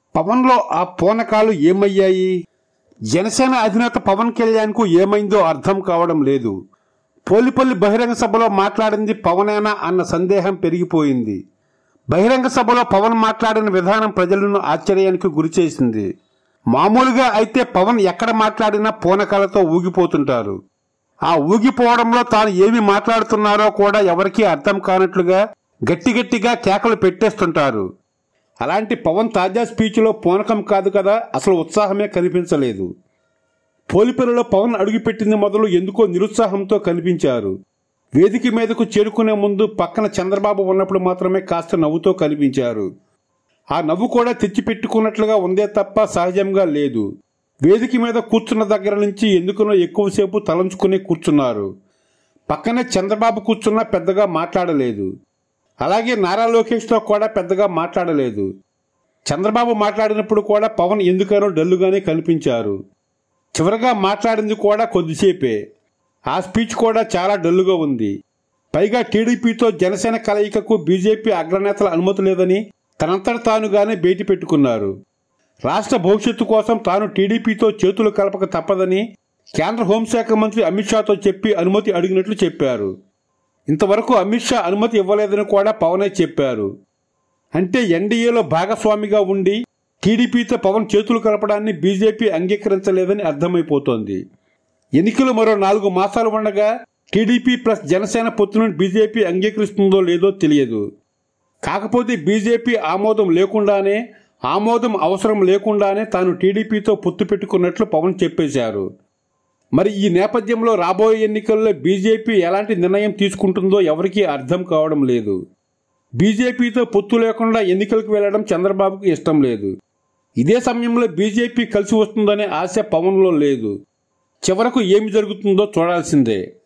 పవన్లో ఆ పూనకాలు ఏమయ్యాయి జనసేన అధినేత పవన్ కళ్యాణ్కు ఏమైందో అర్థం కావడం లేదు పోలిపల్లి బహిరంగ సభలో మాట్లాడింది పవనేనా అన్న సందేహం పెరిగిపోయింది బహిరంగ సభలో పవన్ మాట్లాడిన విధానం ప్రజలను ఆశ్చర్యానికి గురిచేసింది మామూలుగా అయితే పవన్ ఎక్కడ మాట్లాడినా పూనకాలతో ఊగిపోతుంటారు ఆ ఊగిపోవడంలో తాను ఏమి మాట్లాడుతున్నారో కూడా ఎవరికీ అర్థం కానట్లుగా గట్టి గట్టిగా కేకలు పెట్టేస్తుంటారు అలాంటి పవన్ తాజా స్పీచ్లో పూనకం కాదు కదా అసలు ఉత్సాహమే కనిపించలేదు పోలిపల్లిలో పవన్ అడుగుపెట్టింది మొదలు ఎందుకో నిరుత్సాహంతో కనిపించారు వేదిక మీదకు చేరుకునే ముందు పక్కన చంద్రబాబు ఉన్నప్పుడు మాత్రమే కాస్త నవ్వుతో కనిపించారు ఆ నవ్వు కూడా తెచ్చిపెట్టుకున్నట్లుగా ఉందే తప్ప సహజంగా లేదు వేదిక మీద కూర్చున్న దగ్గర నుంచి ఎందుకునో ఎక్కువసేపు తలంచుకుని కూర్చున్నారు పక్కనే చంద్రబాబు కూర్చున్నా పెద్దగా మాట్లాడలేదు అలాగే నారా లోకేష్తో కూడా పెద్దగా మాట్లాడలేదు చంద్రబాబు మాట్లాడినప్పుడు కూడా పవన్ ఎందుకనో డల్లుగానే కనిపించారు చివరగా మాట్లాడింది కూడా కొద్దిసేపే ఆ స్పీచ్ కూడా చాలా డల్లుగా ఉంది పైగా టీడీపీతో జనసేన కలయికకు బీజేపీ అగ్రనేతల అనుమతి లేదని తనంతట తానుగానే భేటీ పెట్టుకున్నారు రాష్ట్ర భవిష్యత్తు కోసం తాను టీడీపీతో చేతులు కలపక తప్పదని కేంద్ర హోంశాఖ మంత్రి అమిత్ షాతో చెప్పి అనుమతి అడిగినట్లు చెప్పారు ఇంతవరకు అమిత్ షా అనుమతి ఇవ్వలేదని కూడా పవనే చెప్పారు అంటే ఎన్డీఏలో భాగస్వామిగా ఉండి టీడీపీతో పవన్ చేతులు కలపడాన్ని బీజేపీ అంగీకరించలేదని అర్థమైపోతోంది ఎన్నికలు మరో నాలుగు మాసాలు ఉండగా టీడీపీ ప్లస్ జనసేన పొత్తును బీజేపీ అంగీకరిస్తుందో లేదో తెలియదు కాకపోతే బీజేపీ ఆమోదం లేకుండానే ఆమోదం అవసరం లేకుండానే తాను టీడీపీతో పొత్తు పెట్టుకున్నట్లు పవన్ చెప్పేశారు మరి ఈ నేపథ్యంలో రాబోయే ఎన్నికల్లో బీజేపీ ఎలాంటి నిర్ణయం తీసుకుంటుందో ఎవరికీ అర్థం కావడం లేదు బీజేపీతో పొత్తు లేకుండా ఎన్నికలకు వెళ్లడం చంద్రబాబుకు ఇష్టం లేదు ఇదే సమయంలో బీజేపీ కలిసి వస్తుందనే ఆశ పవన్లో లేదు చివరకు ఏమి జరుగుతుందో చూడాల్సిందే